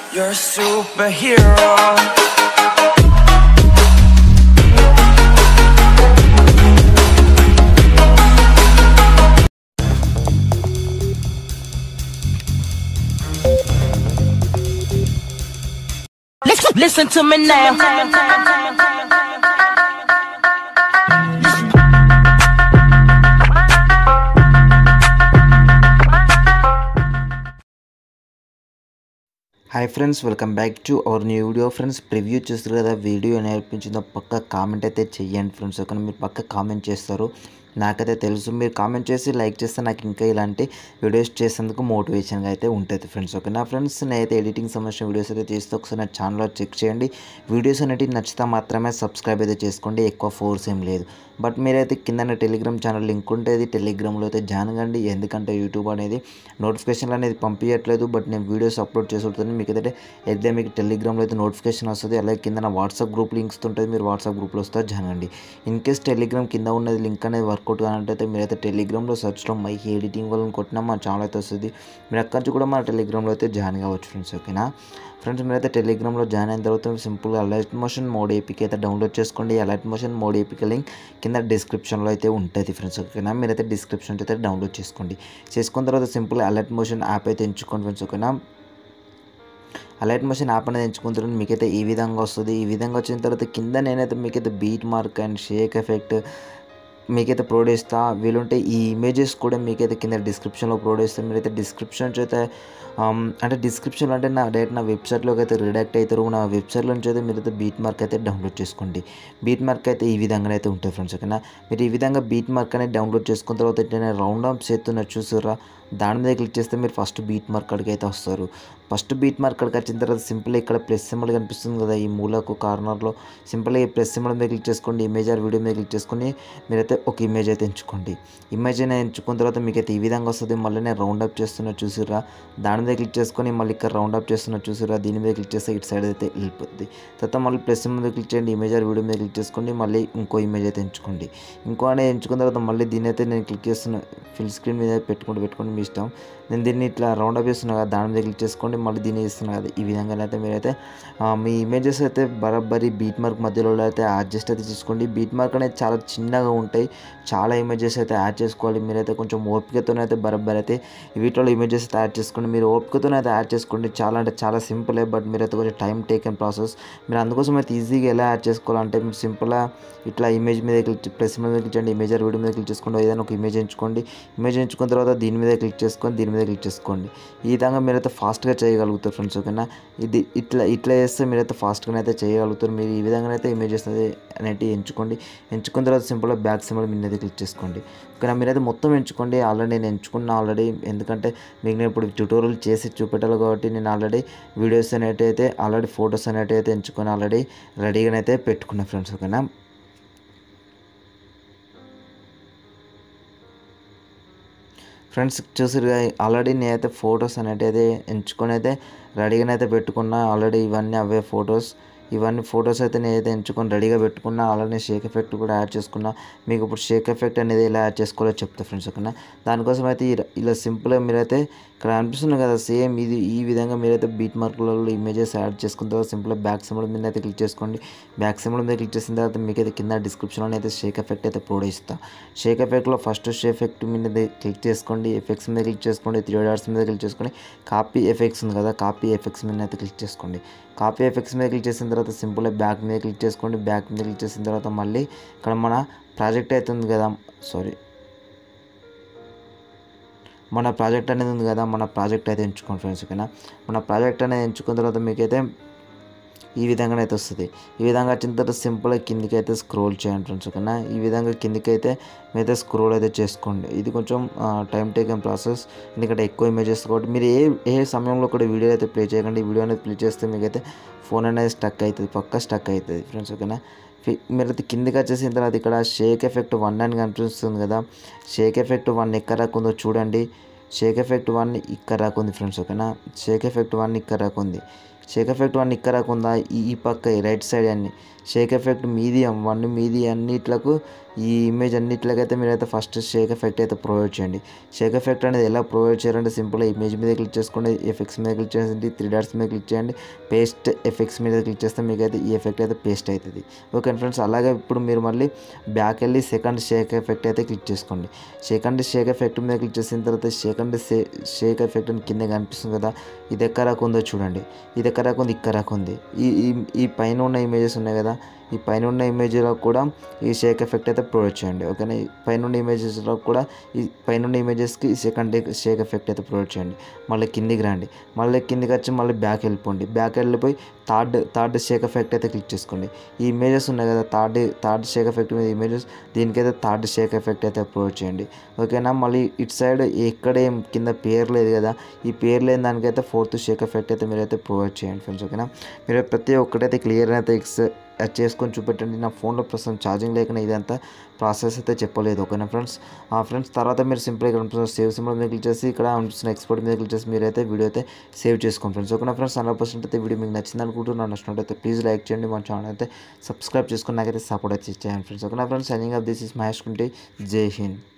You're a superhero. Listen, listen to me now. Hi friends welcome back to our new video friends preview చేస్తారు కదా video నేర్పించిందో పక్క comment అయితే చెయ్యండి friends ఓకేనా మీరు పక్క కామెంట్ చేస్తారు నాకైతే తెలుసు మీరు కామెంట్ చేసి లైక్ చేస్తే నాకు ఇంకా ఇలాంటి వీడియోస్ చేసేందుకు మోటివేషన్గా అయితే ఉంటుంది ఫ్రెండ్స్ ఓకేనా ఫ్రెండ్స్ నేనైతే ఎడిటింగ్ సంబంధించిన వీడియోస్ అయితే చేస్తే ఒకసారి నా ఛానల్లో చెక్ చేయండి వీడియోస్ అనేవి నచ్చితే మాత్రమే సబ్స్క్రైబ్ అయితే చేసుకోండి ఎక్కువ ఫోర్స్ ఏం లేదు బట్ మీరైతే కింద టెలిగ్రామ్ ఛానల్ లింక్ ఉంటుంది టెలిగ్రామ్లో అయితే జాయిన్ కండి ఎందుకంటే యూట్యూబ్ అనేది నోటిఫికేషన్లు అనేది పంపించట్లేదు బట్ నేను వీడియోస్ అప్లోడ్ చేసి ఉంటుంది మీకు అయితే అయితే మీకు టెలిగ్రామ్లో అయితే నోటిఫికేషన్ వస్తుంది అలాగే కింద నా వాట్సాప్ గ్రూప్ లింక్స్ ఉంటుంది మీరు వాట్సాప్ గ్రూప్లో వస్తే జాయిన్ అండి ఇన్ కేస్ టెలిగ్రామ్ కింద ఉన్నది లింక్ అనేది వర్కౌట్ కానంటే మీరైతే టెలిగ్రామ్లో సెర్చ్లో మై ఎడిటింగ్ వాళ్ళని కొట్టినా మా ఛానల్ అయితే వస్తుంది మీరు అక్కడి నుంచి కూడా మన టెలిగ్రామ్లో అయితే జాయిన్ కావచ్చు ఫ్రెండ్స్ ఓకేనా ఫ్రెండ్స్ మీరైతే టెలిగ్రామ్లో జాయిన్ అయిన తర్వాత సింపుల్గా అలర్ట్ మోషన్ మోడ్ ఏపీకి అయితే డౌన్లోడ్ చేసుకోండి అలర్ట్ మోషన్ మోడ్ ఏపీకి లింక్ కింద డిస్క్రిప్షన్లో అయితే ఉంటుంది ఫ్రెండ్స్ ఓకేనా మీరైతే డిస్క్రిప్షన్ అయితే డౌన్లోడ్ చేసుకోండి చేసుకున్న తర్వాత సింపుల్ అలర్ట్ మోషన్ యాప్ అయితే ఎంచుకోండి ఫ్రెండ్స్ ఓకేనా అలర్ట్ మోషన్ యాప్ అనేది ఎంచుకున్న తర్వాత మీకైతే ఈ విధంగా వస్తుంది ఈ విధంగా వచ్చిన తర్వాత కింద నేనైతే మీకైతే beat mark and shake effect మీకైతే ప్రొవైడ్ చేస్తా వీలుంటే ఈ ఇమేజెస్ కూడా మీకైతే కింద డిస్క్రిప్షన్లో ప్రొవైడ్ చేస్తాను మీరైతే డిస్క్రిప్షన్ అయితే ఆమ్, అంటే డిస్క్రిప్షన్లో అంటే నా డైరెక్ట్ నా వెబ్సైట్లోకి అయితే రిడాక్ట్ అవుతారు నా వెబ్సైట్లో నుంచి అయితే మీరైతే బీట్ మార్క్ అయితే డౌన్లోడ్ చేసుకోండి బీట్ మార్క్ అయితే ఈ విధంగా అయితే ఉంటుంది ఫ్రెండ్స్ ఓకేనా మీరు ఈ విధంగా బీట్ మార్క్ అనేది డౌన్లోడ్ చేసుకున్న తర్వాత నేను రౌండ్ ఆఫ్ చేస్తున్న చూసారా దాని మీద క్లిక్ చేస్తే మీరు ఫస్ట్ బీట్ మార్క్ అడిగి అయితే వస్తారు ఫస్ట్ బీట్ మార్క్ అడిగి వచ్చిన తర్వాత సింపుల్ ఇక్కడ ప్లస్ సింబల్ కనిపిస్తుంది కదా ఈ మూలకు కార్నర్లో సింపుల్గా ఈ ప్లస్ సింబల్ మీద క్లిక్ చేసుకోండి ఇమేజ్ ఆర్ వీడియో మీద క్లిక్ చేసుకొని మీరైతే ఒక ఇమేజ్ అయితే ఎంచుకోండి ఇమేజ్ అయినా ఎంచుకున్న తర్వాత మీకు అయితే ఈ విధంగా వస్తుంది మళ్ళీ నేను రౌండ్ అప్ చేస్తున్నా చూసిరా దాని మీద క్లిక్ చేసుకొని మళ్ళీ ఇక్కడ రౌండ్ అప్ చేస్తున్నా చూసిరా దీని మీద క్లిక్ చేస్తే ఇటు సైడ్ అయితే వెళ్ళిపోద్ది తర్వాత మళ్ళీ ప్లస్ సింబల్ మీద క్లిక్ చేయండి ఇమేజ్ ఆర్ వీడియో మీద క్లిక్ చేసుకోండి మళ్ళీ ఇంకో ఇమేజ్ అయితే ఎంచుకోండి ఇంకో అనేది ఎంచుకున్న తర్వాత మళ్ళీ దీని అయితే నేను క్లిక్ చేస్తున్నా ఫిల్ స్క్రీన్ మీద పెట్టుకుంటూ పెట్టుకోండి మీ ఇష్టం నేను దీన్ని ఇట్లా రౌండ్ అప్ చేస్తున్నా కదా దాని మీద క్లిక్ చేసుకోండి మళ్ళీ దీన్ని ఇస్తున్నా కదా ఈ విధంగా అయితే మీరైతే ఆ, మీ ఇమేజెస్ అయితే బరాబరి బీట్ మార్క్ మధ్యలో అయితే అడ్జస్ట్ అయితే చేసుకోండి బీట్ మార్క్ అనేది చాలా చిన్నగా ఉంటాయి చాలా ఇమేజెస్ అయితే యాడ్ చేసుకోవాలి మీరైతే కొంచెం ఓపికతోనైతే బరాబర్ అయితే వీటిలో ఇమేజెస్ అయితే యాడ్ చేసుకోండి మీరు ఓపికతోనైతే యాడ్ చేసుకోండి చాలా అంటే చాలా సింపులే బట్ మీరైతే కొంచెం టైం టేకెన్ ప్రాసెస్ మీరు అందుకోసం అయితే ఈజీగా ఎలా యాడ్ చేసుకోవాలంటే మీరు సింపుల్గా ఇట్లా ఇమేజ్ మీద క్లిక్ ప్లస్ మీద క్లిక్ చేయండి ఇమేజ్ వీడియో మీద క్లిక్ చేసుకోండి ఏదైనా ఒక ఇమేజ్ ఎంచుకోండి ఇమేజ్ ఎంచుకున్న తర్వాత దీని మీద క్లిక్ చేసుకొని దీని మీద క్లిక్ చేసుకోండి ఈ విధంగా మీరైతే ఫాస్ట్గా చేయగలుగుతారు ఫ్రెండ్స్ ఓకేనా ఇది ఇట్లా ఇట్లా చేస్తే మీరైతే ఫాస్ట్గా అయితే చేయగలుగుతారు మీరు ఈ విధంగా అయితే ఇమేజెస్ అనేది అనేటివి ఎంచుకోండి ఎంచుకున్న తర్వాత సింపుల్గా బ్యాక్ సింబల్ మీద అయితే క్లిక్ చేసుకోండి ఓకేనా మీరైతే మొత్తం ఎంచుకోండి ఆల్రెడీ నేను ఎంచుకున్నా ఆల్రెడీ ఎందుకంటే మీకు నేను ఇప్పుడు ట్యూటోరియల్ చేసి చూపెట్టాలి కాబట్టి నేను ఆల్రెడీ వీడియోస్ అనేవి అయితే ఆల్రెడీ ఫొటోస్ అనేవి అయితే ఎంచుకొని ఆల్రెడీ రెడీగానైతే పెట్టుకున్నా ఫ్రెండ్స్ ఓకేనా ఫ్రెండ్స్ చూసారు ఆల్రెడీ నేనైతే ఫొటోస్ అనేవి అయితే ఎంచుకొని అయితే రెడీగా అయితే పెట్టుకున్నా ఆల్రెడీ ఇవన్నీ అవే ఫొటోస్ ఇవన్నీ ఫొటోస్ అయితే నేనైతే ఎంచుకొని రెడీగా పెట్టుకున్నా అలానే షేక్ ఎఫెక్ట్ కూడా యాడ్ చేసుకున్నా మీకు ఇప్పుడు షేక్ ఎఫెక్ట్ అనేది ఎలా యాడ్ చేసుకోవాలో చెప్తా ఫ్రెండ్స్ ఓకేనా దానికోసం అయితే ఇలా- ఇలా సింపుల్గా మీరైతే ఇక్కడ అనిపిస్తుంది కదా సేమ్ ఇది ఈ విధంగా మీరైతే బీట్ మార్కులలో ఇమేజెస్ యాడ్ చేసుకున్న తర్వాత సింపుల్గా బ్యాక్ సింబల్ మీద అయితే క్లిక్ చేసుకోండి బ్యాక్ సింబల్ మీద క్లిక్ చేసిన తర్వాత మీకు అయితే కింద డిస్క్రిప్షన్లో అయితే షేక్ ఎఫెక్ట్ అయితే ప్రొవైడ్ ఇస్తా షేక్ ఎఫెక్ట్లో ఫస్ట్ షేక్ ఎఫెక్ట్ మీద క్లిక్ చేసుకోండి ఎఫెక్ట్స్ మీద క్లిక్ చేసుకోండి త్రీ డాట్స్ మీద క్లిక్ చేసుకొని కాపీ ఎఫెక్ట్స్ ఉంది కదా కాపీ ఎఫెక్ట్స్ మీద అయితే క్లిక్ చేసుకోండి కాపీ ఎఫెక్ట్స్ మీద క్లిక్ చేసిన తర్వాత సింపుల్గా బ్యాక్ మీద క్లిక్ చేసుకోండి బ్యాక్ మీద క్లిక్ చేసిన తర్వాత మళ్ళీ ఇక్కడ మన ప్రాజెక్ట్ అయితే ఉంది కదా సారీ మన ప్రాజెక్ట్ అనేది ఉంది కదా మన ప్రాజెక్ట్ అయితే ఎంచుకోండి ఫ్రెండ్స్ ఓకేనా మన ప్రాజెక్ట్ అనేది ఎంచుకున్న తర్వాత మీకైతే ఈ విధంగా అయితే వస్తుంది ఈ విధంగా వచ్చిన తర్వాత సింపుల్గా కిందికి అయితే స్క్రోల్ చేయండి ఫ్రెండ్స్ ఓకేనా ఈ విధంగా కిందికి అయితే మీరైతే స్క్రోల్ అయితే చేసుకోండి ఇది కొంచెం టైం టేకన్ ప్రాసెస్ ఎందుకంటే ఎక్కువ ఇమేజెస్ కాబట్టి మీరు ఏ ఏ సమయంలో కూడా వీడియో అయితే ప్లే చేయకండి ఈ వీడియో అనేది ప్లే చేస్తే మీకైతే ఫోన్ అనేది స్టక్ అవుతుంది పక్కా స్టక్ అవుతుంది ఫ్రెండ్స్ ఓకేనా ఫి- మీరైతే కిందికి వచ్చేసిన తర్వాత ఇక్కడ షేక్ ఎఫెక్ట్ వన్ అని కనిపిస్తుంది కదా షేక్ ఎఫెక్ట్ వన్ ఎక్కడ రాకు ఉందో చూడండి షేక్ ఎఫెక్ట్ వన్ ఇక్కడ రాకు ఉంది ఫ్రెండ్స్ ఓకేనా షేక్ ఎఫెక్ట్ వన్ ఇక్కడ రాకు ఉంది షేక్ ఎఫెక్ట్ వన్ ఇక్కడ రాకుందా ఈ ఈ పక్క ఈ రైట్ సైడ్ అన్ని షేక్ ఎఫెక్ట్ మీది వన్ మీది అన్నిట్లకు ఈ ఇమేజ్ అన్నిట్లకైతే మీరైతే ఫస్ట్ షేక్ ఎఫెక్ట్ అయితే ప్రొవైడ్ చేయండి షేక్ ఎఫెక్ట్ అనేది ఎలా ప్రొవైడ్ చేయాలంటే సింపుల్గా ఇమేజ్ మీద క్లిక్ చేసుకోండి ఎఫెక్ట్స్ మీద క్లిక్ చేయండి త్రీ డాట్స్ మీద క్లిక్ చేయండి పేస్ట్ ఎఫెక్ట్స్ మీద క్లిక్ చేస్తే మీకు అయితే ఈ ఎఫెక్ట్ అయితే పేస్ట్ అవుతుంది ఓకే ఫ్రెండ్స్ అలాగే ఇప్పుడు మీరు మళ్ళీ బ్యాక్ వెళ్ళి సెకండ్ షేక్ ఎఫెక్ట్ అయితే క్లిక్ చేసుకోండి సెకండ్ షేక్ ఎఫెక్ట్ మీద క్లిక్ చేసిన తర్వాత సెకండ్ షేక్ ఎఫెక్ట్ అని కింద కనిపిస్తుంది కదా ఇది ఎక్కరాకు ఉందో చూడండి ఇది ఎక్కరాకు ఉంది ఇక్కరాకు ఉంది ఈ ఈ- ఈ పైన ఉన్న ఇమేజెస్ ఉన్నాయి కదా ఈ పైన ఉన్న ఇమేజ్లో కూడా ఈ షేక్ ఎఫెక్ట్ అయితే ప్రొవైడ్ చేయండి ఓకేనా ఈ పైన ఉన్న ఇమేజెస్లో కూడా ఈ పైన ఉన్న ఇమేజెస్కి సెకండ్ షేక్ ఎఫెక్ట్ అయితే ప్రొవైడ్ చేయండి మళ్ళీ కిందికి రండి మళ్ళీ కిందికి వచ్చి మళ్ళీ బ్యాక్ వెళ్ళిపోండి బ్యాక్ వెళ్ళిపోయి థర్డ్ థర్డ్ షేక్ ఎఫెక్ట్ అయితే క్లిక్ చేసుకోండి ఈ ఇమేజెస్ ఉన్నాయి కదా థర్డ్ థర్డ్ షేక్ ఎఫెక్ట్ మీద ఇమేజెస్ దీనికైతే థర్డ్ షేక్ ఎఫెక్ట్ అయితే ప్రొవైడ్ చేయండి ఓకేనా మళ్ళీ ఇటు సైడ్ ఎక్కడ ఏం కింద పేరు లేదు కదా ఈ పేరు లేని దానికైతే ఫోర్త్ షేక్ ఎఫెక్ట్ అయితే మీరైతే ప్రొవైడ్ చేయండి ఫ్రెండ్స్ ఓకేనా మీరు ప్రతి ఒక్కటైతే క్లియర్ అయితే ఎక్స్ అది చేసుకొని చూపెట్టండి నా ఫోన్లో ప్రస్తుతం ఛార్జింగ్ లేకుండా ఇదంతా ప్రాసెస్ అయితే చెప్పలేదు ఓకేనా ఫ్రెండ్స్ ఆ ఫ్రెండ్స్ తర్వాత మీరు సింపుల్గా ఇక్కడ సేవ్ సింబల్ మీద క్లిక్ చేసి ఇక్కడ అనిపిస్తున్న ఎక్స్పోర్ట్ మీద క్లిక్ చేసి మీరైతే వీడియో అయితే సేవ్ చేసుకోండి ఫ్రెండ్స్ ఓకేనా ఫ్రెండ్స్ హండ్రెడ్ పర్సెంట్ అయితే వీడియో మీకు నచ్చింది అనుకుంటున్నాను నచ్చినట్టయితే ప్లీజ్ లైక్ చేయండి మన ఛానల్ అయితే సబ్స్క్రైబ్ చేసుకుని నాకైతే సపోర్ట్ అయితే చేయండి ఫ్రెండ్స్ ఓకేనా friends signing off this is Mahesh Kunte Jai Hind